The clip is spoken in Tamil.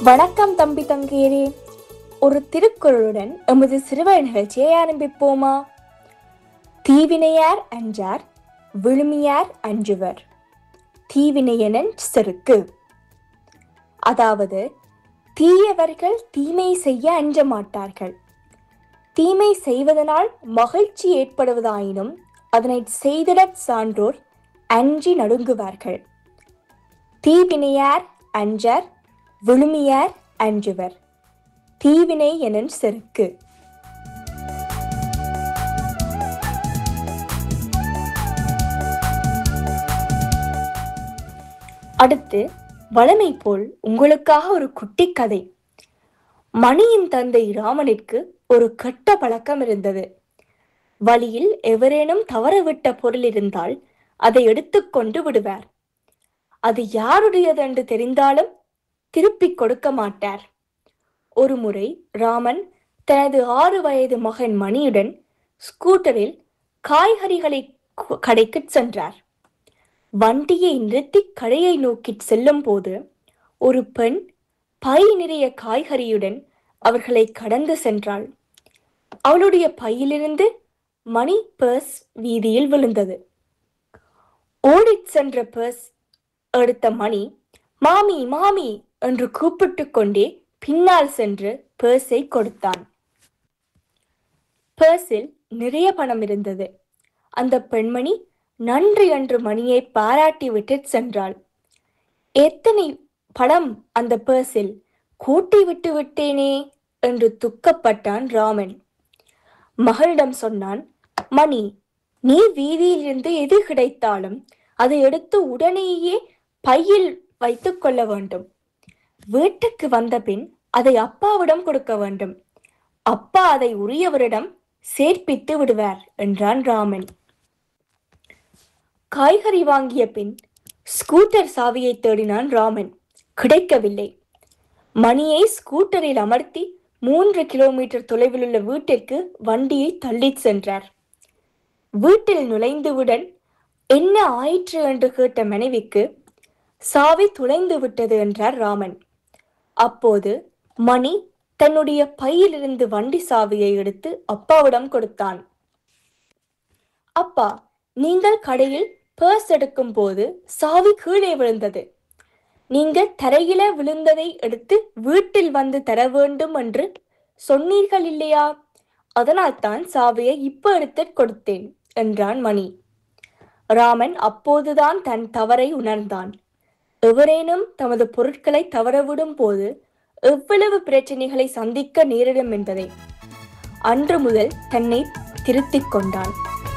வணக்கம் தம்பி தங்கேரே ஒரு திருக்குறளுடன் எமது சிறுவர் நிகழ்ச்சியை ஆரம்பிப்போமா தீவினையார் அஞ்சார் விழுமியார் அஞ்சுவர் தீவினையனன் செருக்கு அதாவது தீயவர்கள் தீமை செய்ய அஞ்ச மாட்டார்கள் தீமை செய்வதனால் மகிழ்ச்சி ஏற்படுவதாயினும் அதனை செய்திடச் சான்றோர் அஞ்சி நடுங்குவார்கள் தீவினையார் அஞ்சர் விழுமியார் அஞ்சுவர் தீவினை எனும் செருக்கு அடுத்து வளமை போல் உங்களுக்காக ஒரு குட்டி கதை மணியின் தந்தை ராமனிற்கு ஒரு கெட்ட பழக்கம் இருந்தது வழியில் எவரேனும் தவறவிட்ட பொருள் இருந்தால் அதை எடுத்துக்கொண்டு விடுவார் அது யாருடையது என்று தெரிந்தாலும் திருப்பிக் கொடுக்க மாட்டார் ஒரு முறை ராமன் தனது ஆறு வயது மகன் மணியுடன் ஸ்கூட்டரில் காய்கறிகளை கு- கடைக்கு சென்றார் வண்டியை நிறுத்தி கடையை நோக்கி செல்லும் போது ஒரு பெண் பை நிறைய காய்கறியுடன் அவர்களை கடந்து சென்றாள் அவளுடைய பையிலிருந்து மணி பர்ஸ் வீதியில் விழுந்தது ஓடிச் சென்ற பர்ஸ் எடுத்த மணி மாமி மாமி என்று கூப்பிட்டு கொண்டே பின்னால் சென்று பர்ஸை கொடுத்தான் பர்ஸில் நிறைய பணம் இருந்தது அந்த பெண்மணி நன்றி என்று மணியை பாராட்டி விட்டு சென்றாள் எத்தனை பணம் அந்த பர்ஸில் கூட்டி விட்டு விட்டேனே என்று துக்கப்பட்டான் ராமன் மகளிடம் சொன்னான் மணி நீ வீதியிலிருந்து எது கிடைத்தாலும் அதை எடுத்து உடனேயே பையில் வைத்துக் கொள்ள வேண்டும் வீட்டுக்கு வந்த பின் அதை அப்பாவிடம் கொடுக்க வேண்டும் அப்பா அதை உரியவரிடம் சேர்ப்பித்து விடுவார் என்றான் ராமன் காய்கறி வாங்கிய பின் ஸ்கூட்டர் சாவியை தேடினான் ராமன் கிடைக்கவில்லை மணியை ஸ்கூட்டரில் அமர்த்தி மூன்று கிலோமீட்டர் தொலைவில் உள்ள வீட்டிற்கு வண்டியை தள்ளிச் சென்றார் வீட்டில் நுழைந்தவுடன் என்ன ஆயிற்று என்று கேட்ட மனைவிக்கு சாவி துளைந்து விட்டது என்றார் ராமன் அப்போது மணி தன்னுடைய பையிலிருந்து வண்டி சாவியை எடுத்து அப்பாவிடம் கொடுத்தான் அப்பா நீங்கள் கடையில் பர்ஸ் எடுக்கும் போது சாவி கீழே விழுந்தது நீங்க தரையில விழுந்ததை எடுத்து வீட்டில் வந்து தர வேண்டும் என்று சொன்னீர்கள் இல்லையா அதனால் தான் சாவியை இப்ப எடுத்து கொடுத்தேன் என்றான் மணி ராமன் அப்போதுதான் தன் தவறை உணர்ந்தான் எவரேனும் தமது பொருட்களை தவறவிடும் போது எவ்வளவு பிரச்சனைகளை சந்திக்க நேரிடும் என்பதை அன்று முதல் தன்னை திருத்திக் கொண்டான்